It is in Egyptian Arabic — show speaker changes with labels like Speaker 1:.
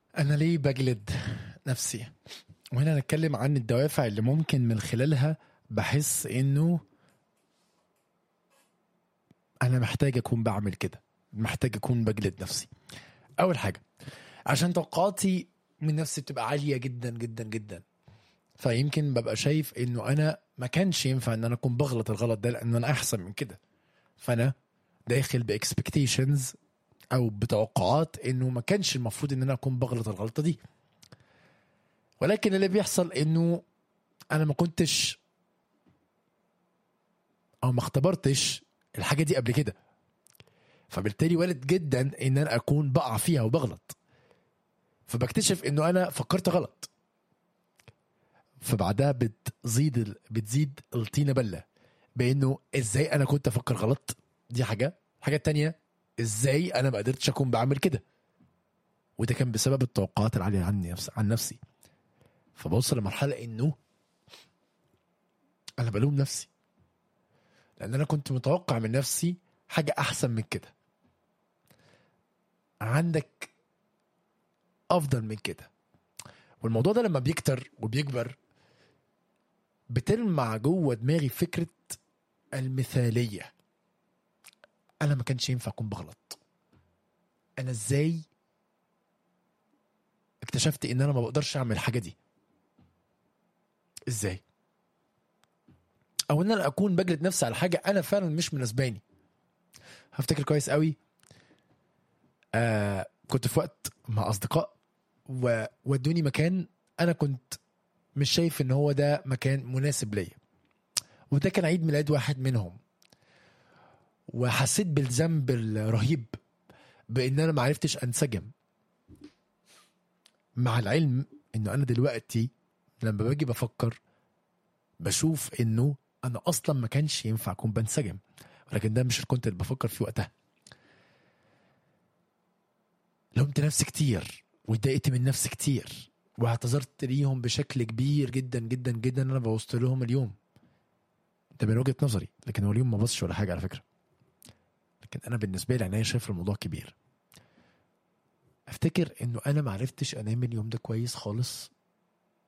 Speaker 1: انا ليه بجلد نفسي وهنا نتكلم عن الدوافع اللي ممكن من خلالها بحس انه انا محتاج اكون بعمل كده محتاج اكون بجلد نفسي اول حاجه عشان توقعاتي من نفسي بتبقى عاليه جدا جدا جدا فيمكن ببقى شايف انه انا ما كانش ينفع ان انا اكون بغلط الغلط ده لان انا احسن من كده فانا داخل باكسبكتيشنز او بتوقعات انه ما كانش المفروض ان انا اكون بغلط الغلطه دي ولكن اللي بيحصل انه انا ما كنتش او ما اختبرتش الحاجه دي قبل كده فبالتالي وارد جدا ان انا اكون بقع فيها وبغلط فبكتشف انه انا فكرت غلط فبعدها بتزيد ال- بتزيد الطينه بله بانه ازاي انا كنت افكر غلط دي حاجه الحاجه التانية ازاي انا ما قدرتش اكون بعمل كده وده كان بسبب التوقعات العاليه عني نفس عن نفسي فبوصل لمرحله انه انا بلوم نفسي لان انا كنت متوقع من نفسي حاجه احسن من كده عندك افضل من كده والموضوع ده لما بيكتر وبيكبر بتلمع جوه دماغي فكره المثاليه انا ما كانش ينفع اكون بغلط انا ازاي اكتشفت ان انا ما بقدرش اعمل الحاجه دي ازاي او ان انا اكون بجلد نفسي على حاجه انا فعلا مش مناسباني هفتكر كويس قوي آه كنت في وقت مع اصدقاء وودوني مكان انا كنت مش شايف ان هو ده مكان مناسب ليا وده كان عيد ميلاد واحد منهم وحسيت بالذنب الرهيب بان انا ما عرفتش انسجم مع العلم انه انا دلوقتي لما باجي بفكر بشوف انه انا اصلا ما كانش ينفع اكون بنسجم ولكن ده مش اللي كنت بفكر فيه وقتها لومت نفسي كتير واتضايقت من نفسي كتير واعتذرت ليهم بشكل كبير جدا جدا جدا انا بوظت لهم اليوم ده من وجهه نظري لكن هو اليوم ما بصش ولا حاجه على فكره لكن انا بالنسبه لي عينيا شايف الموضوع كبير افتكر انه انا ما عرفتش انام اليوم ده كويس خالص